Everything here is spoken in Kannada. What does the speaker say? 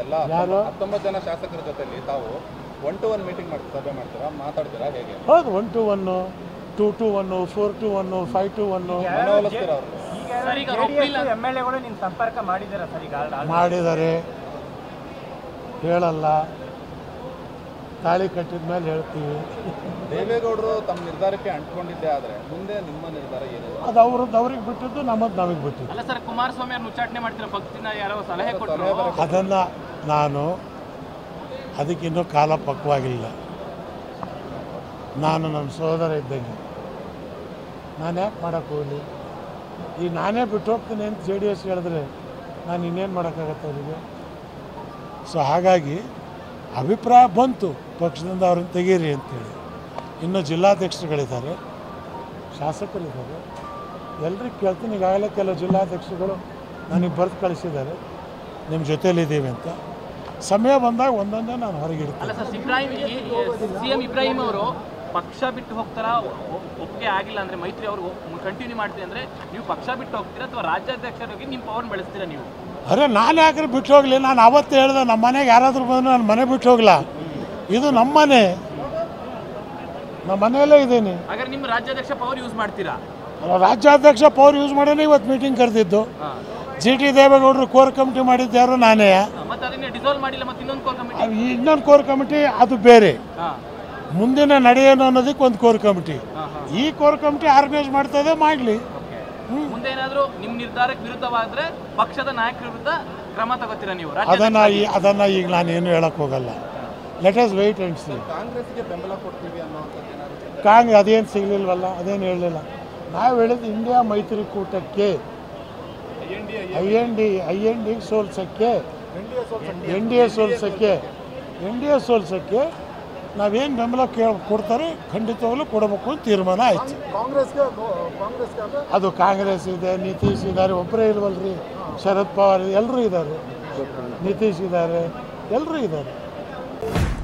ಎಲ್ಲ ಯಾರು? ಹತ್ತೊಂಬತ್ತು ಜನ ಶಾಸಕರ ಜೊತೆಲಿ ತಾವು ಒನ್ ಟು ಒನ್ ಮೀಟಿಂಗ್ ಮಾಡಿ ಸಭೆ ಮಾಡ್ತೀರಾ ಮಾತಾಡ್ತೀರಾ ಹೇಗೆ ಹೌದು one to one two to one four to one five to one ಮನವೊಲಿಸ್ತೀರಾ ಅವ್ರಿಗೆ ಸರ್ ಈಗ ಒಪ್ಪಿಲ್ಲ ಎಮ್ ಎಲ್ ಎಗಳು ನಿಮ್ ಸಂಪರ್ಕ ಮಾಡಿದಾರ ಸರ್ ಈಗ ಮಾಡಿದ್ದಾರೆ ಹೇಳಲ್ಲ ತಾಳಿ ಕಟ್ಟಿದ ಮೇಲೆ ಹೇಳ್ತೀವಿ ದೇವೇಗೌಡರು ತಮ್ಮ ನಿರ್ಧಾರಕ್ಕೆ ಅಂಟ್ಕೊಂಡಿದ್ದೇ ಆದ್ರೆ ಮುಂದೆ ನಿಮ್ಮ ನಿರ್ಧಾರ ಏನಿದೆ ಅದು ಅವ್ರದ್ದು ಅವ್ರಿಗೆ ಬಿಟ್ಟಿದ್ದು ನಮ್ಮದು ನಮಗೆ ಬಿಟ್ಟಿದ್ದು ಅಲ್ಲ ಸರ್ ಕುಮಾರಸ್ವಾಮಿ ಅವ್ರನ್ನ ಉಚ್ಚಾಟನೆ ಮಾಡ್ತಿರೋ ಭಕ್ತಿನ ಯಾರೋ ಸಲಹೆ ಕೊಟ್ಟರು ಅದನ್ನು ನಾನು ಅದಕ್ಕಿನ್ನೂ ಕಾಲ ಪಕ್ವಾಗಿಲ್ಲ ನಾನು ನನ್ನ ಸೋದರ ಇದ್ದಂಗೆ ನಾನು ಯಾಕೆ ಮಾಡೋಕ್ಕೆ ಹೋಗಲಿ ಈಗ ನಾನೇ ಬಿಟ್ಟು ಹೋಗ್ತೀನಿ ಅಂತ ಜೆ ಡಿ ಎಸ್ ಹೇಳಿದ್ರೆ ನಾನು ಇನ್ನೇನು ಮಾಡೋಕ್ಕಾಗತ್ತೆ ಅವರಿಗೆ ಸೊ ಹಾಗಾಗಿ ಅಭಿಪ್ರಾಯ ಬಂತು ಪಕ್ಷದಿಂದ ಅವ್ರನ್ನ ತೆಗೀರಿ ಅಂತೇಳಿ ಇನ್ನು ಜಿಲ್ಲಾಧ್ಯಕ್ಷರುಗಳಿದ್ದಾರೆ ಶಾಸಕರಿದ್ದಾರೆ ಎಲ್ರಿಗೂ ಕೇಳ್ತೀನಿ ಈಗಾಗಲೇ ಕೆಲವು ಜಿಲ್ಲಾಧ್ಯಕ್ಷರುಗಳು ನನಗೆ ಬರೆದು ಕಳಿಸಿದ್ದಾರೆ ನಿಮ್ಮ ಜೊತೆಲಿದ್ದೀವಿ ಅಂತ ಸಮಯ ಬಂದಾಗ ಒಂದೊಂದೇ ನಾನು ಹೊರಗಿಡ್ತೀನಿ ಅಲ್ಲ ಸರ್ ಇಬ್ರಾಹಿಂ ಸಿಎಂ ಇಬ್ರಾಹಿಂ ಅವರು ಪಕ್ಷ ಬಿಟ್ಟು ಹೋಗ್ತಾರಾ ಒ- ಒಪ್ಪಿಗೆ ಆಗಿಲ್ಲ ಅಂದ್ರೆ ಮೈತ್ರಿ ಅವರು ಕಂಟಿನ್ಯೂ ಮಾಡ್ತೀರಿ ಅಂದ್ರೆ ನೀವು ಪಕ್ಷ ಬಿಟ್ಟು ಹೋಗ್ತೀರಾ ಅಥವಾ ರಾಜ್ಯಾಧ್ಯಕ್ಷರಾಗಿ ನಿಮ್ಮ ಪವರ್ ಬೆಳೆಸ್ತೀರಾ ನೀವು ಅರೆ ನಾನು ಯಾಕ್ರೆ ಬಿಟ್ಟು ಹೋಗಲಿ ನಾನು ಅವತ್ತು ಹೇಳ್ದೆ ನಮ್ಮ ಮನೆಗೆ ಯಾರಾದರೂ ಬಂದು ನಾನು ಮನೆ ಬಿಟ್ಟು ಹೋಗ್ಲಾ ಇದು ನಮ್ಮ ಮನೆ ನಮ್ಮ ಮನೆಯಲ್ಲೇ ಇದ್ದೀನಿ ಹಾಗಾದ್ರೆ ನಿಮ್ಮ ರಾಜ್ಯಾಧ್ಯಕ್ಷ ಪವರ್ ಯೂಸ್ ಮಾಡ್ತೀರಾ ರಾಜ್ಯಾಧ್ಯಕ್ಷ ಪವರ್ ಯೂಸ್ ಮಾಡೋಣ ಇವತ್ತು ಮೀಟಿಂಗ್ ಕರೆದಿದ್ದು ಹಾ. ಜಿ ಟಿ ದೇವೇಗೌಡರು ಕೋರ್ ಕಮಿಟಿ ಮಾಡಿದ್ದು ಯಾರು ನಾನೇ ಮತ್ತೆ ಅದನ್ನ ಡಿಸಾಲ್ವ್ ಮಾಡಿಲ್ಲ ಮತ್ತೆ ಇನ್ನೊಂದು ಕೋರ್ ಕಮಿಟಿ ಅದು ಇನ್ನೊಂದು ಕೋರ್ ಕಮಿಟಿ ಅದು ಬೇರೆ ಹಾ ಮುಂದಿನ ನಡೆಯೋನು ಅನ್ನೋದಕ್ಕೆ ಒಂದು ಕೋರ್ ಕಮಿಟಿ ಹಾ ಹಾ ಈ ಕೋರ್ ಕಮಿಟಿ ಆರ್ಗನೈಸ್ ಮಾಡ್ತದೆ ಮಾಡಲಿ ಓಕೆ ಮುಂದೆ ಏನಾದರೂ ನಿಮ್ಮ ನಿರ್ಧಾರಕ್ಕೆ ವಿರುದ್ಧವಾದ್ರೆ ಪಕ್ಷದ ನಾಯಕರ ವಿರುದ್ಧ ಕ್ರಮ ತಗೋತೀರಾ ನೀವು ಅದನ್ನು ಈ ಅದನ್ನು ಈಗ ನಾನೇನು ಹೇಳಕ್ಕೆ ಹೋಗಲ್ಲ let us wait and see ಕಾಂಗ್ರೆಸ್ಗೆ ಬೆಂಬಲ ಕೊಡ್ತೀವಿ ಅನ್ನೋಂಥದ್ದು ಏನಾದ್ರು ಕಾಂಗ್ ಅದೇನು ಸಿಗಲಿಲ್ವಲ್ಲ ಅದೇನು ಹೇಳಲಿಲ್ಲ ನಾವು ಹೇಳಿದ್ದು ಇಂಡಿಯಾ ಮೈತ್ರಿಕೂಟಕ್ಕೆ I N D I N D ಸೋಲ್ಸೋಕ್ಕೆ ಎನ್ ಡಿ ಎ ಸೋಲ್ಸೋಕ್ಕೆ ಎನ್ ಡಿ ಎ ಸೋಲ್ಸೋಕ್ಕೆ ನಾವೇನು ಬೆಂಬಲ ಕೇಳ ಕೊಡ್ತಾರೆ ಖಂಡಿತವಾಗ್ಲೂ ಕೊಡಬೇಕು ಅಂತ ತೀರ್ಮಾನ ಆಯ್ತು ಕಾಂಗ್ರೆಸ್ಗೆ ಕಾಂಗ್ರೆಸ್ಗೆ ಅಂದ್ರೆ ಅದು ಕಾಂಗ್ರೆಸ್ ಇದೆ ನಿತೀಶ್ ಇದ್ದಾರೆ ಒಬ್ಬರೇ ಇಲ್ವಲ್ರಿ ಶರದ್ ಪವಾರ್ ಎಲ್ಲರೂ ಇದ್ದಾರೆ ನಿತೀಶ್ ಇದ್ದಾರೆ ಎಲ್ಲರೂ ಇದ್ದಾರೆ